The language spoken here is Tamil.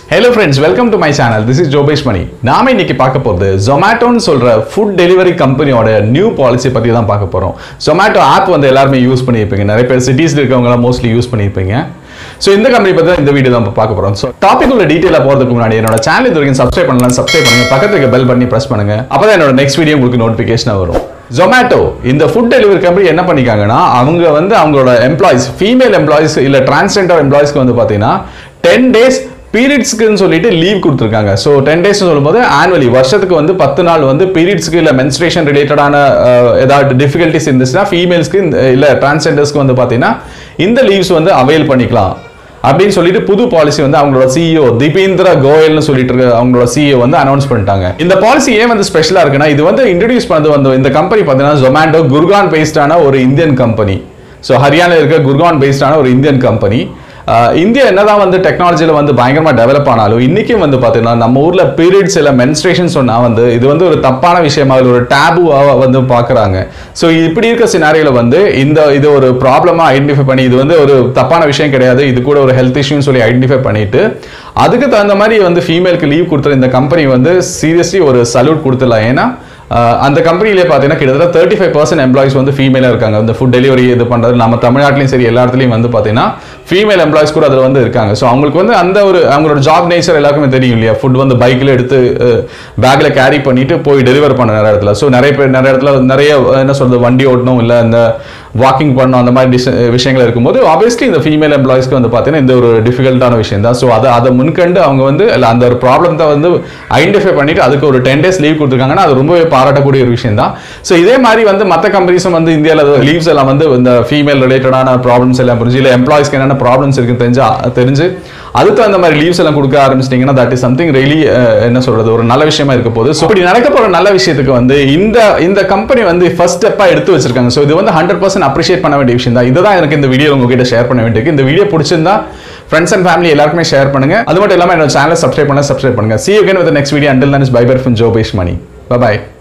hello friends welcome to my channel this is Jobesh Mani நாம இன்னைக்கு பார்க்க போகிறது ஜொமேட்டோன்னு சொல்ற ஃபுட் டெலிவரி கம்பெனியோட நியூ பாலிசி பற்றி தான் பார்க்க போகிறோம் ஜொமேட்டோ ஆப் வந்து எல்லாருமே யூஸ் பண்ணியிருப்பீங்க நிறைய பேர் சிட்டிஸில் இருக்கவங்கலாம் மோஸ்ட்லி யூஸ் பண்ணியிருப்பீங்க ஸோ இந்த கம்பெனி பற்றி தான் இந்த வீடியோ தான் இப்போ பார்க்க போகிறோம் ஸோ டாபிக் உள்ள டீட்டெயிலாக போகிறதுக்கு முன்னாடி என்னோட சேனல் இது வரைக்கும் சப்ஸ்கிரைப் பண்ணலாம் சப்ஸ்கிரைப் பண்ணுங்க பக்கத்துக்கு இருக்க பெல் பண்ணி ப்ரெஸ் பண்ணுங்க அப்போ தான் என்னோட நெக்ஸ்ட் வீடியோ உங்களுக்கு நோட்டிஃபிகேஷனாக வரும் ஜொமேட்டோ இந்த ஃபுட் டெலிவரி கம்பெனி என்ன பண்ணிக்காங்கன்னா அவங்க வந்து அவங்களோட எம்ப்ளாயிஸ் ஃபீமேல் எம்ப்ளாயிஸ் இல்லை டிரான்ஸ்ஜெண்டர் எம்ப்ளாயிஸ்க்கு வந்து பார்த்தீங்கன்னா டென் டேஸ் பீரியட்ஸ்க்குன்னு சொல்லிட்டு லீவ் கொடுத்துருக்காங்க ஸோ டென் டேஸ் சொல்லும்போது ஆனுவலி வருஷத்துக்கு வந்து பத்து நாள் வந்து பீரியட்ஸ்க்கு இல்லை மென்ஸ்ட்ரேஷன் ரிலேட்டடான ஏதாவது டிஃபிகல்ட்டிஸ் இருந்துச்சுன்னா ஃபீமேல்ஸ்க்கு இல்லை டிரான்ஸ்ஜெண்டர்ஸ்க்கு வந்து பார்த்தீங்கன்னா இந்த லீவ்ஸ் வந்து அவைல் பண்ணிக்கலாம் அப்படின்னு சொல்லிட்டு புது பாலிசி வந்து அவங்களோட சிஇஓ திபேந்திர கோயல்னு சொல்லிட்டு இருக்க அவங்களோட சிஇஓ வந்து அனௌன்ஸ் பண்ணிட்டாங்க இந்த பாலிசி ஏன் வந்து ஸ்பெஷலா இருக்குன்னா இது வந்து இன்ட்ரடியூஸ் பண்ணது வந்து இந்த கம்பெனி பார்த்தீங்கன்னா ஜொமேட்டோ குர்கான் பேஸ்டான ஒரு இந்தியன் கம்பெனி ஸோ ஹரியானா இருக்க குர்கான் பேஸ்டான ஒரு இந்தியன் கம்பெனி ஆஹ் இந்தியா என்னதான் வந்து டெக்னாலஜியில் வந்து பயங்கரமாக டெவலப் ஆனாலும் இன்றைக்கும் வந்து பார்த்தீங்கன்னா நம்ம ஊரில் பீரியட்ஸ் இல்லை மென்ஸ்ட்ரேஷன் சொன்னால் வந்து இது வந்து ஒரு தப்பான விஷயமா இல்லை ஒரு டேபுவாக வந்து பார்க்குறாங்க ஸோ இப்படி இருக்க சினாரியில் வந்து இந்த இது ஒரு ப்ராப்ளமாக ஐடென்டிஃபை பண்ணி இது வந்து ஒரு தப்பான விஷயம் கிடையாது இது கூட ஒரு ஹெல்த் இஷ்யூன்னு சொல்லி ஐடென்டிஃபை பண்ணிட்டு அதுக்கு தகுந்த மாதிரி வந்து ஃபீமேலுக்கு லீவ் கொடுத்துற இந்த கம்பெனி வந்து சீரியஸ்லி ஒரு சல்யூட் கொடுத்துடலாம் ஏன்னா ஆஹ் அந்த கம்பெனிலே பார்த்தீங்கன்னா கிட்டத்தட்ட தேர்ட்டி ஃபைவ் பர்சன்ட் எம்ப்ளாயிஸ் வந்து ஃபீமேலாக இருக்காங்க இந்த ஃபுட் டெலிவரி இது பண்ணுறது நம்ம தமிழ்நாட்டிலையும் சரி எல்லா இடத்துலையும் வந்து பார்த்தீங்கன்னா ஃபீமேல் எம்ப்ளாயிஸ் கூட அதில் வந்து இருக்காங்க ஸோ அவங்களுக்கு வந்து அந்த ஒரு அவங்களோட ஜாப் நேச்சர் எல்லாருக்குமே தெரியும் இல்லையா ஃபுட் வந்து பைக்கில் எடுத்து பேக்கில் கேரி பண்ணிட்டு போய் டெலிவர் பண்ண நிறைய இடத்துல ஸோ நிறைய பேர் நிறைய இடத்துல நிறைய அஹ், என்ன சொல்றது வண்டி ஓட்டணும் இல்லை இந்த வாக்கிங் பண்ணணும் அந்த மாதிரி டிஸ் விஷயங்கள் இருக்கும்போது ஆப்வியஸ்லி இந்த ஃபீமேல் எம்ப்ளாயிஸ்க்கு வந்து பார்த்தீங்கன்னா இந்த ஒரு டிஃபிகல்ட்டான விஷயம் தான் ஸோ அதை அதை முன்கண்டு அவங்க வந்து இல்லை அந்த ஒரு ப்ராப்ளத்தை வந்து ஐடென்டிஃபை பண்ணிட்டு அதுக்கு ஒரு டென் டேஸ் லீவ் கொடுத்துருக்காங்கன்னா அது ரொம்பவே பாராட்டக்கூடிய ஒரு விஷயம் தான் ஸோ இதே மாதிரி வந்து மற்ற கம்பெனிஸும் வந்து இந்தியாவில் லீவ்ஸ் எல்லாம் வந்து இந்த ஃபீமேல் ரிலேட்டடான ப்ராப்ளம்ஸ் எல்லாம் புரிஞ்சு இல்லை எம்ப்ளாயிஸ்க்கு என்னென்ன ப்ராப்ளம்ஸ் இருக்குன்னு தெரிஞ்சு தெரிஞ்சு அதுக்கு அந்த மாதிரி லீவ்ஸ் எல்லாம் கொடுக்க ஆரம்பிச்சிட்டிங்கன்னா தட் இஸ் சம்திங் ரெய்லி என்ன சொல்றது ஒரு நல்ல விஷயமா இருக்க போகுது ஸோ இப்படி நடக்க போற நல்ல விஷயத்துக்கு வந்து இந்த இந்த கம்பெனி வந்து ஃபர்ஸ்ட் ஸ்டெப்பா எடுத்து வச்சிருக்காங்க ஸோ இது வந்து ஹண்ட்ரட் பர்சன்ட் அப்ரிஷியேட் பண்ண வேண்டிய விஷயம் தான் இதுதான் எனக்கு இந்த வீடியோ உங்ககிட்ட ஷேர் பண்ண வேண்டியிருக்கு இந்த வீடியோ பிடிச்சிருந்தா ஃப்ரெண்ட்ஸ் அண்ட் ஃபேமிலி எல்லாருக்குமே ஷேர் பண்ணுங்க அது மட்டும் இல்லாமல் என்னோட சேனலை சப்ஸ்கிரைப் பண்ண சப்ஸ்கிரைப் பண்ணுங்க see you can with next video until then is bye bye from Jobesh Mani bye